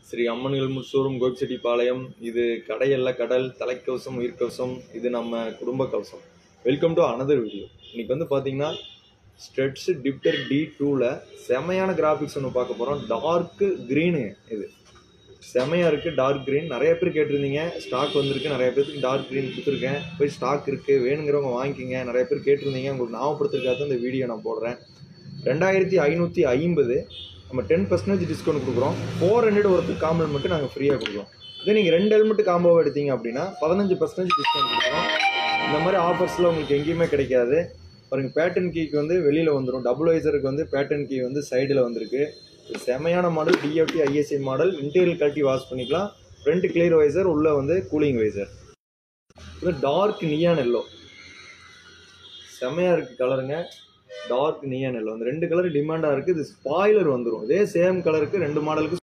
ஸ்ரீ அம்மன்கள் முற்றோறும் கோபிச்செட்டிப்பாளையம் இது கடையல்ல கடல் தலைக்கவசம் உயிர்க்கவசம் இது நம்ம குடும்ப கவசம் வெல்கம் டு அனதர் வீடியோ இன்னைக்கு வந்து பார்த்தீங்கன்னா ஸ்ட்ரெட்ஸ் டிப்டர் டி டூவில் செமையான கிராஃபிக்ஸ் ஒன்று பார்க்க போகிறோம் டார்க்கு க்ரீனு இது செமையாக இருக்குது டார்க் க்ரீன் நிறைய பேர் கேட்டிருந்தீங்க ஸ்டாக் வந்திருக்கு நிறைய பேருக்கு டார்க் க்ரீன் கொடுத்துருக்கேன் போய் ஸ்டாக் இருக்குது வேணுங்கிறவங்க வாங்கிக்கிங்க நிறைய பேர் கேட்டிருந்தீங்க உங்களுக்கு ஞாபகப்படுத்துறதுக்காக தான் இந்த வீடியோ நான் போடுறேன் ரெண்டாயிரத்தி ஐநூற்றி ஐம்பது நம்ம டென் பர்சன்டேஜ் டிஸ்கவுண்ட் கொடுக்குறோம் ஃபோர் ஹண்ட்ரட் ஒருத்தர் காம்பல் மட்டும் நாங்கள் ஃப்ரீயாக கொடுக்குறோம் இதே நீங்கள் ரெண்டு ஹெல்மெட் காம்போவை எடுத்தீங்க அப்படின்னா பதினஞ்சு பர்சன்டேஜ் டிஸ்கவுண்ட் கொடுக்குறோம் இந்த மாதிரி ஆஃபர்ஸ்லாம் உங்களுக்கு எங்கேயுமே கிடைக்காது பாருங்கள் பேட்டன் கீக்கு வந்து வெளியில் வந்துடும் டபுள் வைசருக்கு வந்து பேட்டன் கீ வந்து சைடில் வந்திருக்கு இது செமையான model TFT ISI model interior கழட்டி வாஷ் பண்ணிக்கலாம் ஃப்ரண்ட் கிளியர் வைசர் உள்ளே வந்து கூலிங் வைசர் இது டார்க் நியான் எல்லோ செமையாக இருக்குது கலருங்க டார்க் நியான் எல்லோ அந்த ரெண்டு கலர் டிமாண்டாக இருக்குது இது ஸ்பாய்லர் வந்துடும் இதே சேம் கலருக்கு ரெண்டு மாடலுக்கு